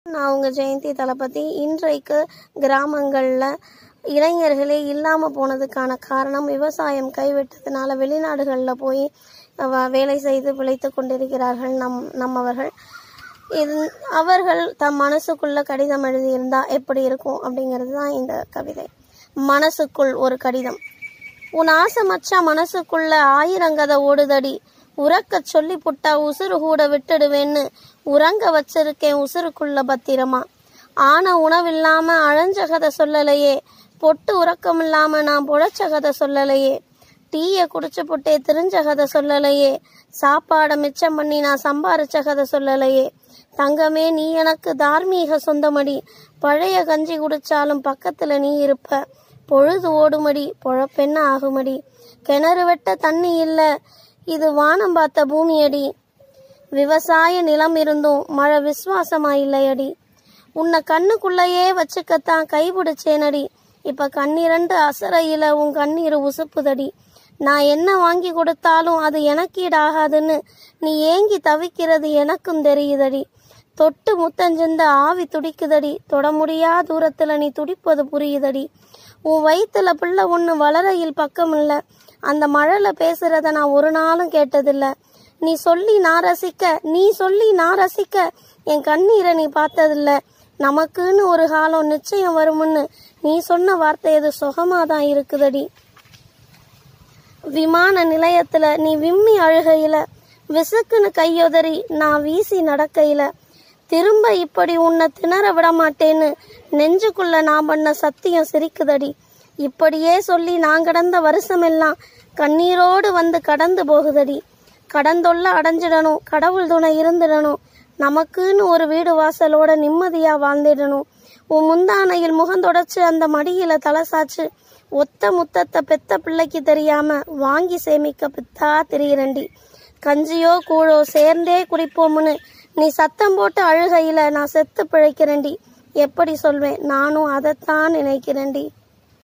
நான் உங்க ஜெயந்தி தளபதி இன்றைக்கு கிராமங்களில் இளைஞர்களே இல்லாமல் போனதுக்கான காரணம் விவசாயம் கைவிட்டதுனால வெளிநாடுகளில் போய் அவ- வேலை செய்து பிழைத்து கொண்டிருக்கிறார்கள் நம் நம்மவர்கள் இது அவர்கள் தம் மனசுக்குள்ள கடிதம் எழுதியிருந்தா எப்படி இருக்கும் அப்படிங்கிறது தான் இந்த கவிதை மனசுக்குள் ஒரு கடிதம் உன் ஆசை மச்சான் மனசுக்குள்ள ஆயிரங்கத ஓடுதடி உறக்கச் சொல்லி புட்டா உசுறு கூட விட்டுடுவேன்னு உறங்க வச்சிருக்கேன் உசுருக்குள்ள பத்திரமா ஆன உணவில்லாம அழஞ்ச கதை சொல்லலையே பொட்டு உறக்கம் இல்லாம நான் பொழைச்ச கதை சொல்லலையே டீய குடிச்சு புட்டே தெரிஞ்ச கதை சொல்லலையே சாப்பாடை மிச்சம் பண்ணி நான் சம்பாரிச்ச கதை சொல்லலையே தங்கமே நீ எனக்கு தார்மீக சொந்தமடி பழைய கஞ்சி குடிச்சாலும் பக்கத்துல நீ இருப்ப பொழுது ஓடுமடி பொழப்பென்ன ஆகுமடி கிணறு வெட்ட தண்ணி இல்ல இது வானம் பார்த்த பூமியடி விவசாய நிலம் இருந்தும் மழை விசுவாசமா இல்லையடி உன்னை கண்ணுக்குள்ளேயே வச்சுக்கத்தான் கைபிடிச்சேனடி இப்ப கண்ணிரண்டு அசரையில உன் கண்ணீர் உசுப்புதடி நான் என்ன வாங்கி கொடுத்தாலும் அது எனக்கீடாகாதுன்னு நீ ஏங்கி தவிக்கிறது எனக்கும் தெரியுதடி தொட்டு முத்தஞ்சிந்த ஆவி துடிக்குதடி தொட முடியா தூரத்துல நீ துடிப்பது புரியுதடி உன் வயித்துல பிள்ளை ஒண்ணு வளரையில் பக்கம் இல்ல அந்த மழைல பேசுறத நான் ஒரு நாளும் கேட்டதில்ல நீ சொல்லி நான் ரசிக்க நீ சொல்லி நான் ரசிக்க என் கண்ணீரை நீ பார்த்ததில்ல நமக்குன்னு ஒரு காலம் நிச்சயம் வரும்னு நீ சொன்ன வார்த்தை அது சுகமாதான் இருக்குதடி விமான நிலையத்துல நீ விம்மி அழுகையில விசுக்குன்னு கையொதறி நான் வீசி நடக்கையில திரும்ப இப்படி உன்னை திணற விட மாட்டேன்னு நெஞ்சுக்குள்ள நான் பண்ண சத்தியம் சிரிக்குதடி இப்படியே சொல்லி நான் கடந்த வருஷமெல்லாம் கண்ணீரோடு வந்து கடந்து போகுதடி கடந்தொல்ல அடைஞ்சிடணும் கடவுள் துணை இருந்திடணும் நமக்குன்னு ஒரு வீடு வாசலோட நிம்மதியா வாழ்ந்திடணும் உன் முந்தானையில் முகந்தொடைச்சு அந்த மடியில தலை சாச்சு ஒத்த முத்தத்தை பெத்த பிள்ளைக்கு தெரியாம வாங்கி சேமிக்க பித்தா திரியிரண்டி கஞ்சியோ கூழோ சேர்ந்தே குடிப்போம்னு நீ சத்தம் போட்டு அழுகையில நான் செத்து பிழைக்கிறேன்டி எப்படி சொல்வேன் நானும் அதைத்தான் நினைக்கிறேன்டி